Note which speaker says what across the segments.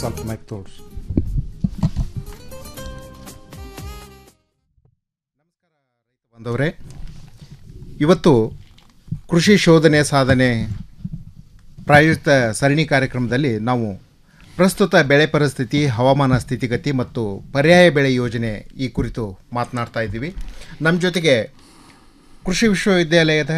Speaker 1: ಸ್ವಲ್ಪ ಮೈಕ್ ತೋಡ್ರಿ ಬಂದವರೇ ಇವತ್ತು ಕೃಷಿ ಶೋಧನೆ ಸಾಧನೆ ಪ್ರಾಯೋಜಿತ ಸರಣಿ ಕಾರ್ಯಕ್ರಮದಲ್ಲಿ ನಾವು ಪ್ರಸ್ತುತ ಬೆಳೆ ಪರಿಸ್ಥಿತಿ ಹವಾಮಾನ ಸ್ಥಿತಿಗತಿ ಮತ್ತು ಪರ್ಯಾಯ ಬೆಳೆ ಯೋಜನೆ ಈ ಕುರಿತು ಮಾತನಾಡ್ತಾ ಇದ್ದೀವಿ ನಮ್ಮ ಜೊತೆಗೆ ಕೃಷಿ ವಿಶ್ವವಿದ್ಯಾಲಯದ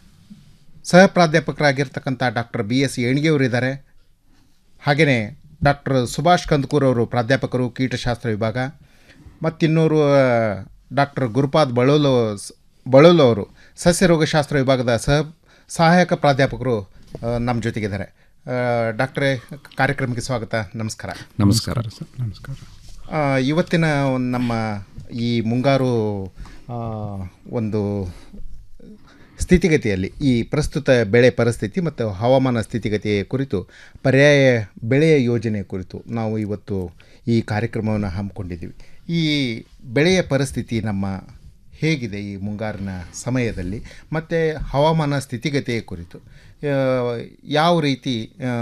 Speaker 1: ಸಹ ಪ್ರಾಧ್ಯಾಪಕರಾಗಿರ್ತಕ್ಕಂಥ ಡಾಕ್ಟರ್ ಬಿ ಎಸ್ ಏಣಿಗೆಯವರಿದ್ದಾರೆ ಹಾಗೆಯೇ ಡಾಕ್ಟರ್ ಸುಭಾಷ್ ಕಂದಕೂರ್ ಅವರು ಪ್ರಾಧ್ಯಾಪಕರು ಕೀಟಶಾಸ್ತ್ರ ವಿಭಾಗ ಮತ್ತಿನ್ನೂರು ಡಾಕ್ಟರ್ ಗುರುಪಾದ್ ಬಳೋಲು ಬಳೋಲು ಅವರು ಸಸ್ಯ ರೋಗಶಾಸ್ತ್ರ ವಿಭಾಗದ ಸಹ ಸಹಾಯಕ ಪ್ರಾಧ್ಯಾಪಕರು ಆ, ನಮ್ಮ ಜೊತೆಗಿದ್ದಾರೆ ಆ, ಡಾಕ್ಟ್ರೇ ಕಾರ್ಯಕ್ರಮಕ್ಕೆ ಸ್ವಾಗತ ನಮಸ್ಕಾರ
Speaker 2: ನಮಸ್ಕಾರ
Speaker 1: ನಮಸ್ಕಾರ ಇವತ್ತಿನ ಒಂದು ನಮ್ಮ ಈ ಮುಂಗಾರು ಆ, ಒಂದು ಸ್ಥಿತಿಗತಿಯಲ್ಲಿ ಈ ಪ್ರಸ್ತುತ ಬೆಳೆ ಪರಿಸ್ಥಿತಿ ಮತ್ತು ಹವಾಮಾನ ಸ್ಥಿತಿಗತಿ ಕುರಿತು ಪರ್ಯಾಯ ಬೆಳೆಯ ಯೋಜನೆ ಕುರಿತು ನಾವು ಇವತ್ತು ಈ ಕಾರ್ಯಕ್ರಮವನ್ನು ಹಮ್ಮಿಕೊಂಡಿದ್ದೀವಿ ಈ ಬೆಳೆಯ ಪರಿಸ್ಥಿತಿ ನಮ್ಮ ಹೇಗಿದೆ ಈ ಮುಂಗಾರಿನ ಸಮಯದಲ್ಲಿ ಮತ್ತು ಹವಾಮಾನ ಸ್ಥಿತಿಗತಿಯ ಕುರಿತು ಆ, ಯಾವ ರೀತಿ ಆ,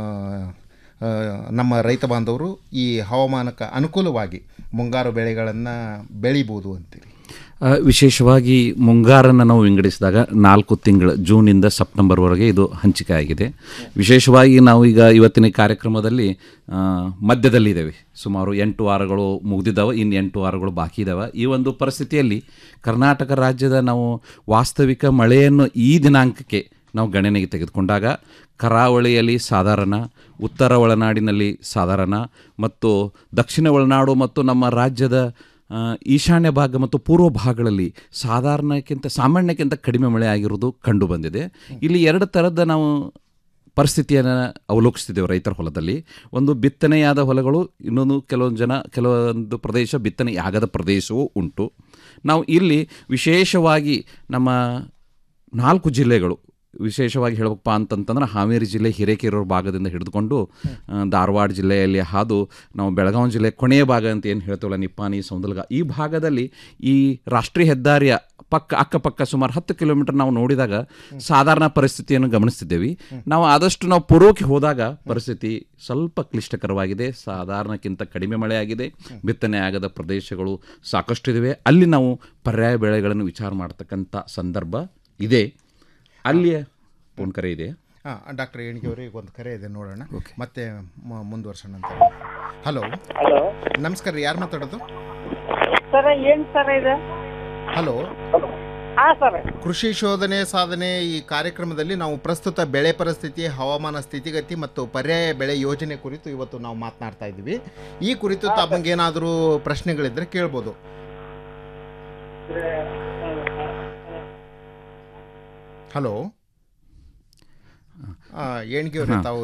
Speaker 1: ಆ, ನಮ್ಮ ರೈತ ಬಾಂಧವರು ಈ ಹವಾಮಾನಕ್ಕೆ ಅನುಕೂಲವಾಗಿ ಮುಂಗಾರು ಬೆಳೆಗಳನ್ನು ಬೆಳಿಬೋದು ಅಂತೀರಿ
Speaker 2: ಆ, ವಿಶೇಷವಾಗಿ ಮುಂಗಾರನ್ನು ನಾವು ವಿಂಗಡಿಸಿದಾಗ ನಾಲ್ಕು ತಿಂಗಳು ಜೂನಿಂದ ಸೆಪ್ಟೆಂಬರ್ವರೆಗೆ ಇದು ಹಂಚಿಕೆ ಆಗಿದೆ ವಿಶೇಷವಾಗಿ ನಾವು ಈಗ ಇವತ್ತಿನ ಕಾರ್ಯಕ್ರಮದಲ್ಲಿ ಆ, ಮಧ್ಯದಲ್ಲಿದ್ದೇವೆ ಸುಮಾರು ಎಂಟು ವಾರಗಳು ಮುಗಿದಿದ್ದಾವೆ ಇನ್ನು ಎಂಟು ವಾರಗಳು ಬಾಕಿ ಇದ್ದಾವೆ ಈ ಒಂದು ಪರಿಸ್ಥಿತಿಯಲ್ಲಿ ಕರ್ನಾಟಕ ರಾಜ್ಯದ ನಾವು ವಾಸ್ತವಿಕ ಮಳೆಯನ್ನು ಈ ದಿನಾಂಕಕ್ಕೆ ನಾವು ಗಣನೆಗೆ ತೆಗೆದುಕೊಂಡಾಗ ಕರಾವಳಿಯಲ್ಲಿ ಸಾಧಾರಣ ಉತ್ತರ ಒಳನಾಡಿನಲ್ಲಿ ಸಾಧಾರಣ ಮತ್ತು ದಕ್ಷಿಣ ಒಳನಾಡು ಮತ್ತು ನಮ್ಮ ರಾಜ್ಯದ ಆ, ಈಶಾನ್ಯ ಭಾಗ ಮತ್ತು ಪೂರ್ವ ಭಾಗಗಳಲ್ಲಿ ಸಾಧಾರಣಕ್ಕಿಂತ ಸಾಮಾನ್ಯಕ್ಕಿಂತ ಕಡಿಮೆ ಮಳೆ ಆಗಿರುವುದು ಕಂಡು ಬಂದಿದೆ ಇಲ್ಲಿ ಎರಡು ಥರದ ನಾವು ಪರಿಸ್ಥಿತಿಯನ್ನು ಅವಲೋಕಿಸ್ತಿದ್ದೇವೆ ರೈತರ ಹೊಲದಲ್ಲಿ ಒಂದು ಬಿತ್ತನೆಯಾದ ಹೊಲಗಳು ಇನ್ನೊಂದು ಕೆಲವೊಂದು ಜನ ಕೆಲವೊಂದು ಪ್ರದೇಶ ಬಿತ್ತನೆಯಾಗದ ಪ್ರದೇಶವೂ ಉಂಟು ನಾವು ಇಲ್ಲಿ ವಿಶೇಷವಾಗಿ ನಮ್ಮ ನಾಲ್ಕು ಜಿಲ್ಲೆಗಳು ವಿಶೇಷವಾಗಿ ಹೇಳಬೇಕಪ್ಪ ಅಂತಂತಂದ್ರೆ ಹಾವೇರಿ ಜಿಲ್ಲೆ ಹಿರೇಕೆರೂರು ಭಾಗದಿಂದ ಹಿಡಿದುಕೊಂಡು ಆ, ಧಾರವಾಡ ಜಿಲ್ಲೆಯಲ್ಲಿ ಹಾದು ನಾವು ಬೆಳಗಾವಿ ಜಿಲ್ಲೆ ಕೊನೆಯ ಭಾಗ ಅಂತ ಏನು ಹೇಳ್ತೇವಲ್ಲ ನಿಪ್ಪಾಣಿ ಸೌಂದಲ್ಗ ಈ ಭಾಗದಲ್ಲಿ ಈ ರಾಷ್ಟ್ರೀಯ ಹೆದ್ದಾರಿಯ ಪಕ್ಕ ಅಕ್ಕಪಕ್ಕ ಸುಮಾರು ಹತ್ತು ಕಿಲೋಮೀಟರ್ ನಾವು ನೋಡಿದಾಗ ಸಾಧಾರಣ ಪರಿಸ್ಥಿತಿಯನ್ನು ಗಮನಿಸ್ತಿದ್ದೇವೆ ನಾವು ಆದಷ್ಟು ನಾವು ಪೂರ್ವಕ್ಕೆ ಹೋದಾಗ ಪರಿಸ್ಥಿತಿ ಸ್ವಲ್ಪ ಕ್ಲಿಷ್ಟಕರವಾಗಿದೆ ಸಾಧಾರಣಕ್ಕಿಂತ ಕಡಿಮೆ ಮಳೆ ಆಗಿದೆ ಬಿತ್ತನೆ ಆಗದ ಪ್ರದೇಶಗಳು ಸಾಕಷ್ಟು ಇವೆ ಅಲ್ಲಿ ನಾವು ಪರ್ಯಾಯ ಬೆಳೆಗಳನ್ನು ವಿಚಾರ ಮಾಡ್ತಕ್ಕಂಥ ಸಂದರ್ಭ ಇದೆ ಅಲ್ಲಿಯ ಫೋನ್ ಕರೆ ಇದೆ
Speaker 1: ಹಾಂ ಡಾಕ್ಟರ್ ಏಣಿಗೆಯವರಿಗೆ ಒಂದು ಕರೆ ಇದೆ ನೋಡೋಣ ಮತ್ತೆ ಮ- ಮುಂದುವರ್ಸೋಣ ಅಂತ ಹಲೋ
Speaker 3: ಹಲೋ
Speaker 1: ನಮಸ್ಕಾರ ರೀ ಯಾರು ಮಾತಾಡೋದು
Speaker 3: ಸರ್ ಏನ್ ಸರ್ ಇದು
Speaker 1: ಹಲೋ
Speaker 3: ಹಾ ಸರ್
Speaker 1: ಕೃಷಿ ಶೋಧನೆ ಸಾಧನೆ ಈ ಕಾರ್ಯಕ್ರಮದಲ್ಲಿ ನಾವು ಪ್ರಸ್ತುತ ಬೆಳೆ ಪರಿಸ್ಥಿತಿ ಹವಾಮಾನ ಸ್ಥಿತಿಗತಿ ಮತ್ತು ಪರ್ಯಾಯ ಬೆಳೆ ಯೋಜನೆ ಕುರಿತು ಇವತ್ತು ನಾವು ಮಾತನಾಡ್ತಾ ಇದ್ದೀವಿ ಈ ಕುರಿತು ತಮಗೇನಾದರೂ ಪ್ರಶ್ನೆಗಳಿದ್ರೆ ಕೇಳ್ಬೋದು ಹಲೋ ಏಣಿಗೆಯವರೇ ತಾವು